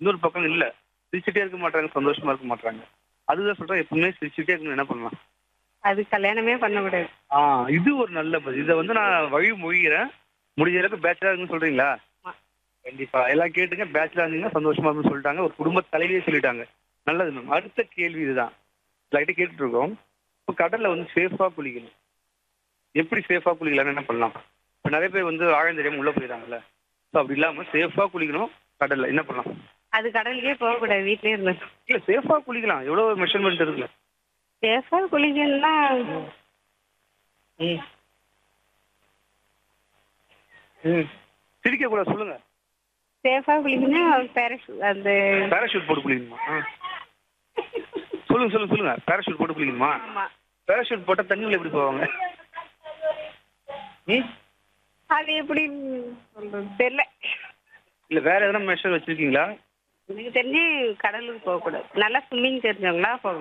இன்னொரு பக்கம் இல்ல சிரிச்சுட்டே இருக்க மாட்டாங்க சந்தோஷமா இருக்க மாட்டாங்க அதுதான் சொல்றேன் எப்பவுமே சிரிச்சுட்டே இருக்கணும் என்ன பண்ணலாம் அது கல்யாணமே பண்ணக்கூடாது ஆ இது ஒரு நல்ல பதில் இதை வந்து நான் வழி மொழிகிறேன் முடிஞ்ச அளவுக்கு பேச்சுலர் இருக்குன்னு சொல்றீங்களா ஆமா. கண்டிப்பா எல்லாம் கேட்டுங்க பேச்சுலர் இருந்தீங்கன்னா சந்தோஷமா இருக்குன்னு சொல்லிட்டாங்க ஒரு குடும்ப தலைவியே சொல்லிட்டாங்க நல்லது மேம் அடுத்த கேள்வி இதுதான் லைட்டா கேட்டுட்டு இருக்கோம் இப்போ கடல்ல வந்து சேஃபா குளிக்கணும் எப்படி சேஃபா குளிக்கலாம்னு என்ன பண்ணலாம் இப்போ நிறைய பேர் வந்து ஆழம் தெரியாம உள்ள போயிடறாங்கல்ல ஸோ அப்படி இல்லாம சேஃபா குளிக்கணும் கடல்ல என்ன பண்ணலாம் அது கடலுக்கே போகக்கூடாது வீட்லயே இருந்தது இல்ல சேஃபா குளிக்கலாம் எவ்வளவு மெஷர்மெண்ட் இருக்குல்ல சேஃபா குளிக்கணும்னா ம் ம் சிரிக்க கூடாது சொல்லுங்க சேஃபா குளிக்கணும் பேரஷூட் அந்த பேராஷூட் போட்டு குளிக்கணுமா ஆ. சொல்லுங்க சொல்லுங்க சொல்லுங்க பேராஷூட் போட்டு குளிக்கணுமா ஆமா பேராஷூட் போட்டா தண்ணியில் எப்படி போவாங்க ம் அது எப்படி சொல்றது தெரியல இல்ல வேற எதனா மெஷர் வச்சிருக்கீங்களா எனக்கு தெரிஞ்சு கடலுக்கு போகக்கூடாது நல்லா ஸ்விம்மிங் தெரிஞ்சவங்களா போகணும்